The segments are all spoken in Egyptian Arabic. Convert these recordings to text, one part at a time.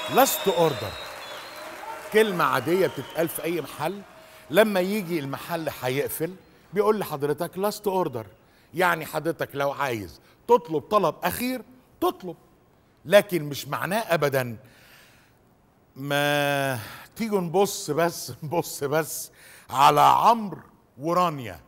لاست اوردر كلمة عادية بتتقال في أي محل لما يجي المحل هيقفل بيقول لحضرتك لاست اوردر يعني حضرتك لو عايز تطلب طلب أخير تطلب لكن مش معناه أبدا ما تيجوا نبص بس نبص بس على عمرو ورانيا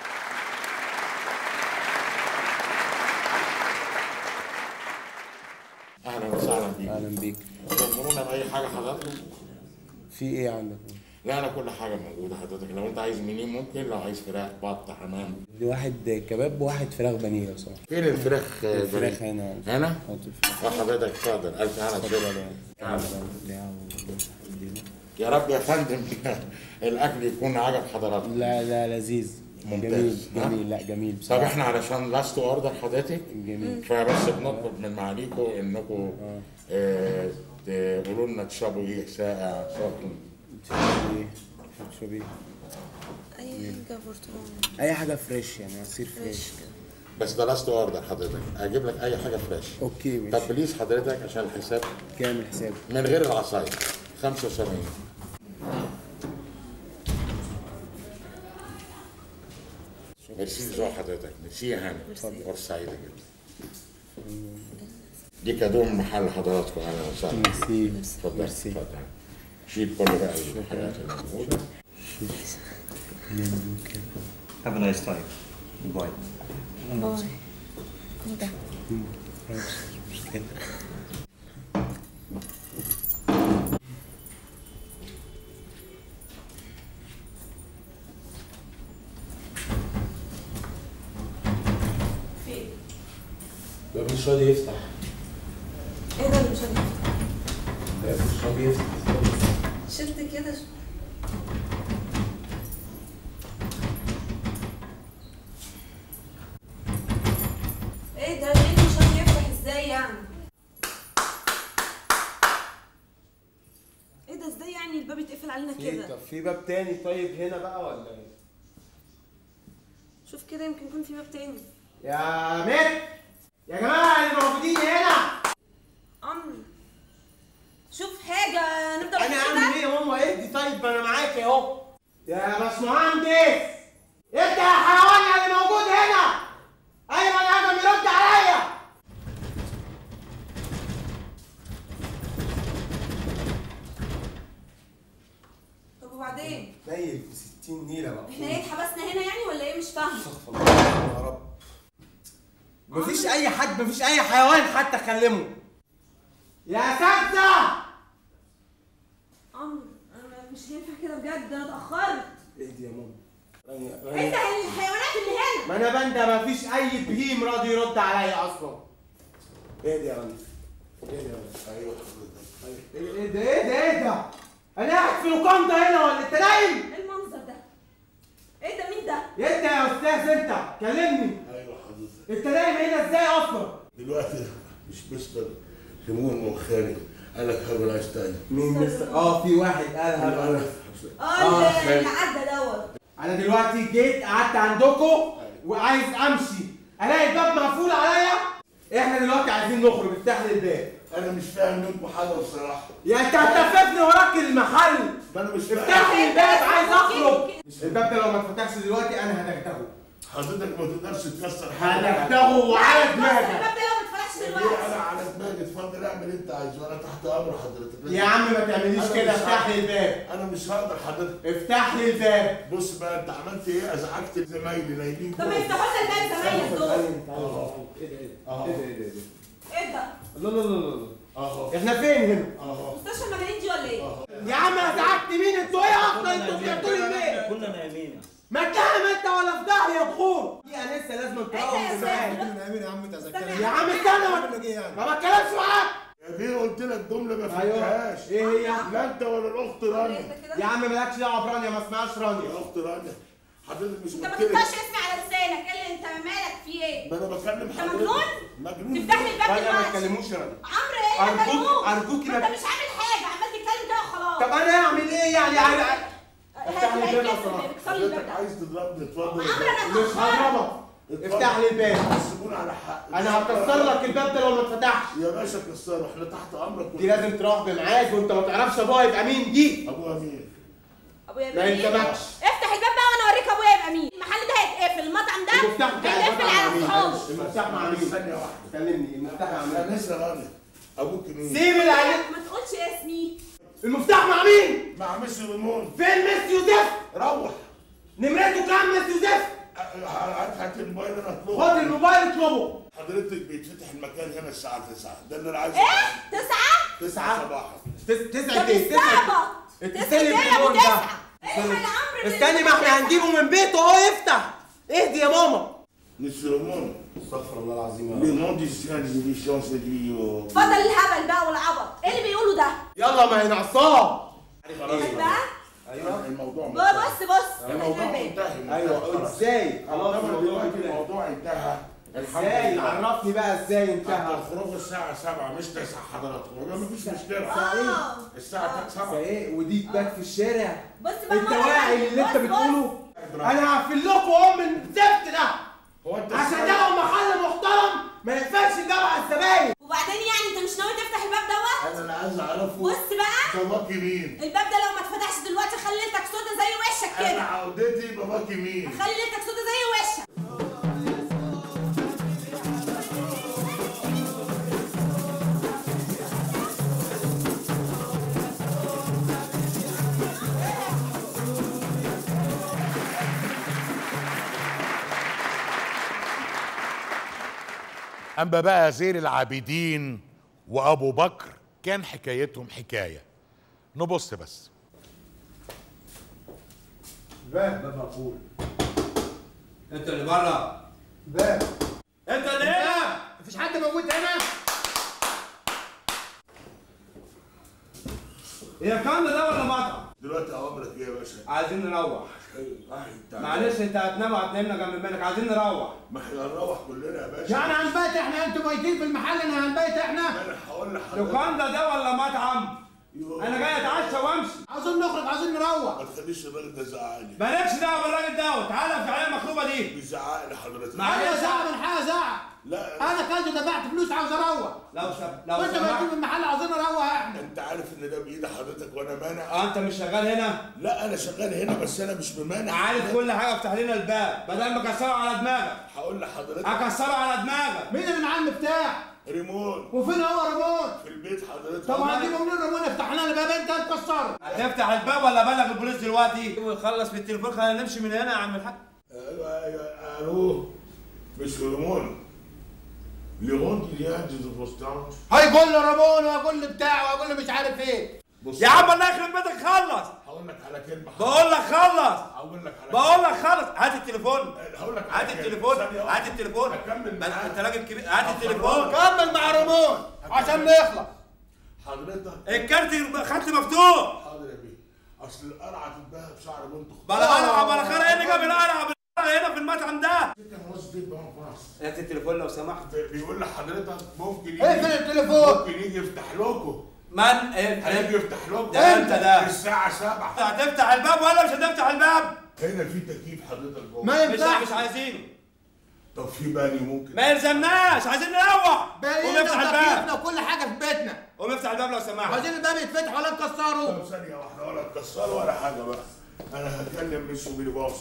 اهلا وسهلا بيك اهلا بيك تأمرونا بأي حاجة حضرتك؟ في ايه عندك لا انا كل حاجه موجوده حضرتك لو انت عايز منين ممكن لو عايز فراخ بط حمام دي واحد كباب وواحد فراخ بانيه لو سمحت فين الفراخ آه، الفراخ بريء؟ هنا هنا حط الفراخ اه حضرتك اتفضل الف هلا اتفضل شكرا يا تعال. تعال. يا رب يا فندم الاكل يكون عجب حضراتكم لا لا لذيذ ممتاز. جميل جميل لا جميل طب بصراحه احنا علشان لاست اوردر حضرتك جميل فبس بنطلب من معاليكم انكم آه، تقولوا لنا تشربوا ايه ساقع سخن تشربي ايه تشربي ايه اي حاجه برتقال اي حاجه فريش يعني عصير فريش فريش كده بس ده لاست اوردر حضرتك اجيب لك اي حاجه فريش اوكي طب ماشي بليز حضرتك عشان الحساب كام الحساب من غير العصاير 75 ميرسي ذوق حضرتك ميرسي يا هاني ميرسي. فرصة سعيدة جدا دي كادو من محل حضراتكم اهلا وسهلا ميرسي اتفضل ميرسي اتفضل شيل كل بقى الحاجات اللي موجودة Have a nice time. Bye. باي ايه ده فين باب مش راضي يفتح ايه ده اللي مش هنفتح باب مش راضي يفتح شلت كده ش- ايه ده ليه مش راضي يفتح ازاي يعني ايه ده ازاي يعني الباب يتقفل علينا في كده طب في باب تاني طيب هنا بقى ولا ايه شوف كده يمكن يكون في باب تاني يا ميت يا جماعه اللي موجودين هنا عمرو شوف حاجه نبدا انا بالكلام اعمل ده. ايه يا ماما اهدي طيب ما انا معاك اهو يا باشمهندس انت يا حيوان يا اللي موجود هنا اي بني ادم يرد عليا طب وبعدين نيل ب 60 نيله بقى احنا ايه اتحبسنا هنا يعني ولا ايه مش فاهمه استغفر الله يا رب مفيش اي حد مفيش اي حيوان حتى اكلمه يا اساتذه عمرو انا مش هينفع كده بجد انا اتاخرت اهدي يا ماما انت الحيوانات اللي هنا ما انا بندى مفيش اي بهيم راضي يرد عليا اصلا اهدي يا رنا اهدي يا رنا ايوه ايه ده ايه ده ايه ده انا قاعد في لوكاندا هنا ولا انت نايم ايه المنظر ده ايه ده مين ده انت يا استاذ انت كلمني ايوه حضرتك انت نايم هنا ازاي اصلا دلوقتي مش مستر هموم وخارج قال لك هاو نايس تايم مين مستر اه في واحد قالها بقى. اه آه، اللي اللي عدى دوت انا دلوقتي جيت قعدت عندكم وعايز امشي الاقي الباب مقفول عليا احنا دلوقتي عايزين نخرج افتح لي الباب انا مش فاهم منكم حاجه بصراحه يا انت هتلففني وراك المحل ما انا مش افتح فاهم لي الباب عايز اخرج ممكن- الباب ده لو ما اتفتحش دلوقتي انا هدغدغه حضرتك ما تقدرش تكسر حاجه هدغدغه وعلى بص، دماغك الباب ده لو ما اتفتحش ليه دلوقتي انا على دماغي اتفضل اعمل اللي انت عايزه انا تحت امر حضرتك يا عم ما تعمليش أنا كده مش افتح لي عارف. الباب انا مش هقدر حضرتك افتح لي الباب بص بقى انت عملت ايه ازعجت زمايلي نايمين طب ما جوه. يفتحوا لنا الباب زمايلك دول ايه ده ايه ده ايه ده لا لا لا لا اهو احنا فين هنا اهو مستشفى المجانين دي ولا ايه يا عم ازعجت مين انتوا ايه اصلا انتوا بتعملوا ليه كنا نايمين ما تنام انت ولا في ظهري يا دخول دي انسه لازم انت يا تروح معايا ساتر نايمين يا عم تذكرني يا عم استنى ما- ايه يعني ما بتكلمش معاك يا بيه قلت لك جمله ما ايوه فهمتهاش ايه هي لا انت ولا الاخت رانيا انت كده يا عم مالكش دعوه برانيا ما اسمهاش يا رانيا اخت رانيا حضرتك مش انت ما قلت لك تنطقش اسمي على لسانك ايه اللي انت مالك في ايه ما انا بكلم انت حضرتك مجنون؟ مجنون تفتح لي الباب رانيا ما دلوقتي تكلموش رانيا عمرو ايه أرجوك- مجنون؟ أرجوك ما ما- انت مش عامل حاجه عمال تتكلم كده وخلاص طب انا اعمل ايه يعني يعني افتح لي الباب هيتكسر أصلاً. اكسر لي الباب حضرتك ده عايز تضربني اتفضل عمرو انا مش اتاخرت هضربك افتح لي الباب سيبونا على حق انا هكسر لك الباب ده لو ما اتفتحش يا باشا كسره احنا تحت امرك دي لازم تروح بميعاد وانت ما تعرفش ابويا يبقى مين دي ابويا مين ابويا ما مين؟ ينتبهش افتح الباب بقى وانا اوريك ابويا يبقى مين المحل ده هيتقفل المطعم ده المفتاح بتاع هيتقفل المطعم مع على مين؟ اصحابه المفتاح مع مين؟ ثانيه واحده كلمني المفتاح مع انا مين؟ لسه راضي ابوك مين سيب العيال ما تقولش اسمي المفتاح مع مين؟ مع ميسي ريمون فين مس يوسف؟ روح نمرته كام مس يوسف؟ هات هات الموبايل انا خد اطلبه الموبايل اطلبه حضرتك بيتفتح المكان هنا الساعه 9 ده اللي انا عايزه ايه تسعة 9 صباحا تس- تسعة طب ايه؟ تسعة استعبط انت تسعة استني ايه في يا ابو التليفون ده. تسعة ايه الامر استني ما احنا هنجيبه من بيته اهو يفتح اهدي يا ماما ميسي ريمون استغفر الله العظيم لي نون دي سيان دي دي شانس دي اتفضل الهبل بقى والعبط ايه اللي بيقوله ده يلا ما هي نعصاب خلاص بقى ايوه الموضوع بص بص الموضوع الباب. منتهي ايوه ازاي؟ خلاص خلاص أنا دلوقتي دلوقتي الموضوع انتهى الحمد ازاي؟ لله عرفني بقى ازاي انتهى هتخرجوا الساعة 7 مش 9 حضراتكم يبقى مفيش مشكلة اه الساعة 7 ايه ودي تبات في الشارع بص بقى انت مرة واعي تانية. اللي انت بص، بص. بتقوله انا هقفل لكم ام الزفت ده هو انت عشان ازاي- ده محل محترم ما ينفعش ده مع الزباين وبعدين يعني انت مش ناوي تفتح الباب دوت انا اللي عايز اعرفه بص بقى باباكي مين؟ الباب ده لو ما اتفتحش دلوقتي خلي ليلتك سودا زي وشك انا كده عودتي باباكي مين؟ خلي ليلتك سودا زي وشك اما بقى زين العابدين وابو بكر كان حكايتهم حكايه نبص بس باب باب مقفول انت اللي بره باب انت اللي هنا مفيش حد موجود هنا هي كان ده ولا مطعم دلوقتي اوامرك ايه يا باشا؟ عايزين نروح معلش معلش انت هتنام وهتنامنا جنب منك عايزين نروح ما احنا هنروح كلنا يا باشا يعني هنبات احنا انتوا بايتين في المحل انا هنبات احنا انا هقول لحضرتك لوكاندا ده ولا مطعم يوه. انا جاي اتعشى وامشي عاوزين نخرج عاوزين نروح ما تخليش الراجل ده زعقلي مالكش دعوه بالراجل ده تعالى في عليه المخروبه دي بيزعق لي حضرتك معلش. انا ساعه من حاجه ساعه لا انا كنت دفعت فلوس عاوز اروح لو سب... لو وانت سمحت بايتين في المحل عاوزين نروح احنا انت عارف ان ده بايد حضرتك وانا مانع اه انت مش شغال هنا لا انا شغال هنا بس انا مش بمانع عارف كل حاجه افتح لنا الباب بدل ما اكسره على دماغك هقول لحضرتك اكسره على دماغك مين اللي معاه المفتاح ريمون وفين هو ريموت في البيت حضرتك طب هنجيبه منين ريموت افتح لنا الباب انت هتكسره هتفتح الباب ولا بلغ البوليس دلوقتي ويخلص بالتليفون خلينا نمشي من هنا يا عم الحاج ايوه ايوه الو مش ريمون ليغون دي دي دي بوستان هيقول له ريمون وهيقول له بتاع وهيقول له مش عارف ايه بص يا عم الله يخرب بيتك خلص هقول لك على كلمه بقول لك خلص هقول لك على بقول لك خلص هات التليفون هقول لك على هات كلمة. التليفون ثانية واحدة. هات التليفون هكمل ما معاك. انت راجل كبير هات التليفون كمل مع ريمون عشان نخلص حضرتك الكارت خط مفتوح حاضر يا بيه اصل القرعه تتباهى بشعر بنت بلا قرعه بلا خرا ايه اللي جاب القرعه بالقرعه هنا في المطعم ده كان وصل بيت بقى باص هات التليفون لو سمحت بيقول لحضرتك ممكن يجي اقفل التليفون ممكن يجي يفتح لكم من هيجي إيه؟ يفتح لكم ده امتى ده؟ الساعه 7 هتفتح الباب ولا مش هتفتح الباب هنا في تكييف حضرتك جوه ما مش ينفعش مش عايزينه طب في باني ممكن ما يلزمناش عايزين نروح قوم بقينا افتح وتكييفنا الباب وكل حاجه في بيتنا قوم افتح الباب لو سمحت عايزين الباب يتفتح ولا نكسره طب ثانيه واحده ولا تكسروا ولا حاجه بقى انا هكلم مش بيلي باص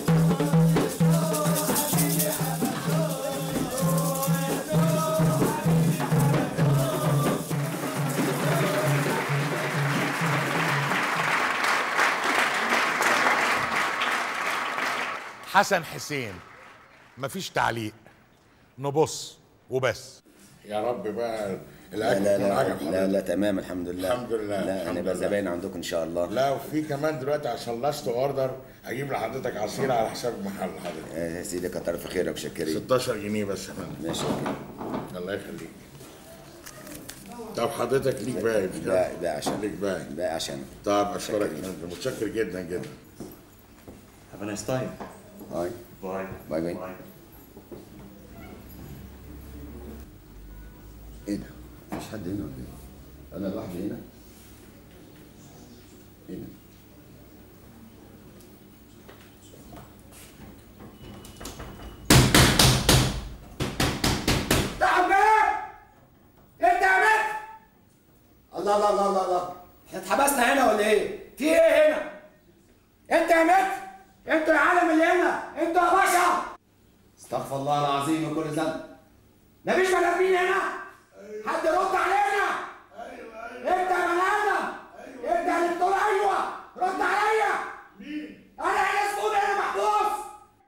حسن حسين مفيش تعليق نبص وبس يا رب بقى لا لا لا لا لا تمام الحمد لله الحمد لله، لا الحمد هنبقى لله. زباين عندكم ان شاء الله لا وفي كمان دلوقتي عشان لاست اوردر هجيب لحضرتك عصير على حساب المحل حضرتك آه، يا سيدي كتر في خيرك وشكرين 16 جنيه بس يا فندم ماشي اوكي الله يخليك طب حضرتك ليك باقي مش كده؟ باقي باقي عشان ليك باقي باقي عشان طب اشكرك يا فندم متشكر جدا جدا Have a nice time. هاي Bye. باي باي ايه ده؟ مفيش حد هنا ولا ايه؟ انا لوحدي هنا؟ ايه ده؟ الله الله الله الله الله احنا اتحبسنا هنا ولا ايه؟ في ايه هنا؟ انت يا متر انتوا يا عالم اللي هنا انتوا يا باشا استغفر الله العظيم من كل ذنب مفيش بني ادمين هنا حد يرد علينا ايوه ايوه انت يا بني ادم انت اللي بتقول ايوه رد عليا مين؟ انا هنا اسمه هنا محبوس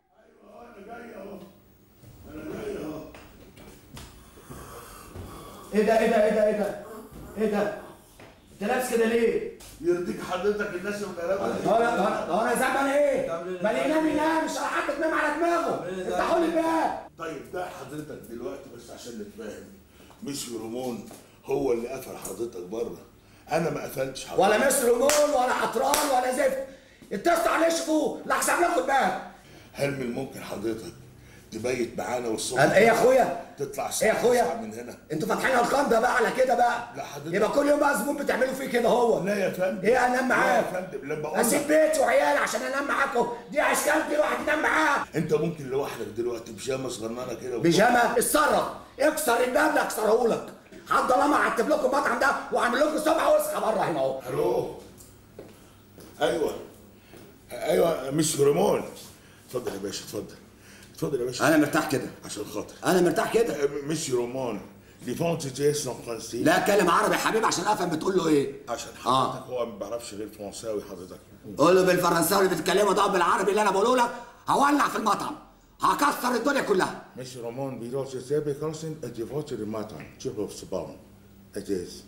ايه ده ايه ده ايه ده ايه ده ايه ده انت لابس كده ليه؟ يرضيك حضرتك الناس المغربة هو انا هو أنا- هو انا زعلان ايه؟ ما اللي ينام ينام مش حد تنام على دماغه افتحوا لي الباب طيب ده حضرتك دلوقتي بس عشان نتفاهم مش رمون هو اللي قفل حضرتك بره انا ما قفلتش حضرتك ولا مصر مول ولا عطران ولا زفت اتصلوا عليه شوفوه لا حسب لكم الباب هل من ممكن حضرتك تبيت معانا والصبح قال ايه يا اخويا؟ تطلع ايه الساعة يا اخويا؟ 9 من هنا انتوا فاتحين ارقام ده بقى على كده بقى لا حضرتك. يبقى كل يوم بقى زبون بتعملوا فيه كده هو لا يا فندم ايه انام لا يا معاك فندم لما اقول اسيب لك بيتي وعيالي عشان انام معاكم دي اشكالتي واحد ينام معاه انت ممكن لوحدك دلوقتي بيجامه صغننه كده بيجامه اتصرف اكسر الباب لا اكسره لك حد الله ما عتب لكم المطعم ده وعامل لكم سمعه وسخه بره هنا اهو الو ايوه ايوه مش رمون اتفضل يا باشا اتفضل اتفضل يا باشا انا مرتاح كده عشان خاطر انا مرتاح كده مش رومان دي فونتي سان فرانسي لا اتكلم عربي يا حبيبي عشان افهم بتقول له ايه عشان آه. حضرتك هو ما بيعرفش غير فرنساوي حضرتك قول له بالفرنساوي اللي بتتكلمه ده بالعربي اللي انا بقوله لك هولع في المطعم هكسر الدنيا كلها مش رومان بيروح سيبي كونسن ادي فوتي المطعم تشوفه في صباهم اتيز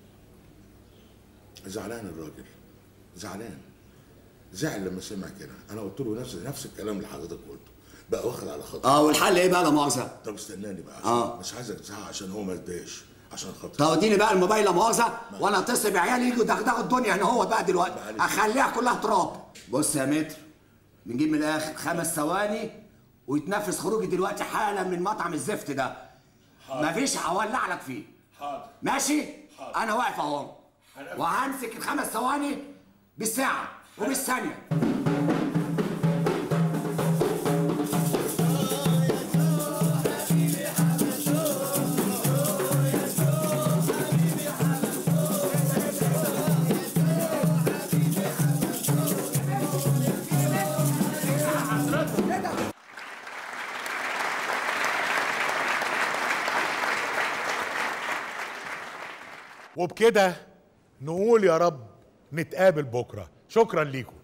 زعلان الراجل زعلان زعل لما سمع كده انا قلت له نفس نفس الكلام اللي حضرتك قلته بقى واخد على خاطر اه والحل ايه بقى لا مؤاخذه طب استناني بقى عشان آه. مش عايزك تزعق عشان هو ما يتضايقش عشان خاطر طب اديني بقى الموبايل لا مؤاخذه وانا اتصل بعيالي يجوا يدغدغوا الدنيا هنا هو بقى دلوقتي معلش. اخليها كلها تراب بص يا متر بنجيب من الاخر خمس ثواني ويتنفس خروجي دلوقتي حالا من مطعم الزفت ده مفيش هولع لك فيه حاضر ماشي حاضر. انا واقف اهو هنقفل. وهمسك الخمس ثواني بالساعه وبالثانيه وبكده نقول يا رب نتقابل بكره شكرا ليكم